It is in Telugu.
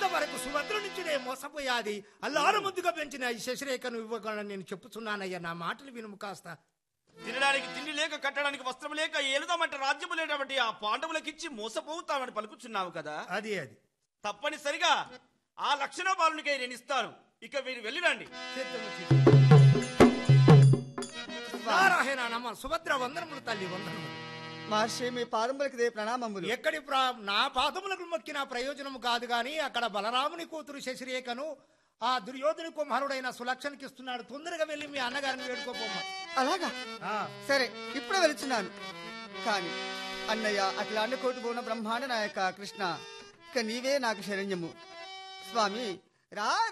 వరకు సుభద్ర నుంచి నేను మోసపోయాది అల్లారు ముద్దుగా పెంచిన ఈ శశిరేఖను ఇవ్వగలని నేను చెప్పుచున్నానయ్యా నా మాటలు వినుము కాస్త తినడానికి తిండి లేక కట్టడానికి వస్త్రం లేక ఏలుదామంటే రాజ్యము లేనటువంటి ఆ పాండవులకిచ్చి మోసపోతామని పలుకుచున్నావు కదా అది అది తప్పనిసరిగా ఆ లక్షణ బాలునికై నేను ఇస్తాను ఇక మీరు వెళ్ళిరండి చిత్తము చిత్తము. నారాయణ నమ సుభద్ర వందనములు తల్లి వందనములు మహర్షి మీ పాదములకు దే ప్రణామములు ఎక్కడి ప్రా- నా పాదములకు మొక్కిన ప్రయోజనం కాదు గాని అక్కడ బలరాముని కూతురు శశిరేఖను ఆ దుర్యోధని కుమారుడైన సులక్షణకి ఇస్తున్నాడు తొందరగా వెళ్ళి మీ అన్నగారిని వేడుకోపోమ్మా అలాగా ఆ, సరే ఇప్పుడే వెళుచున్నాను కానీ అన్నయ్య అఖిలాండ కోటి పూర్ణ బ్రహ్మాండ నాయక కృష్ణ ఇక నీవే నాకు శరణ్యము స్వామి రా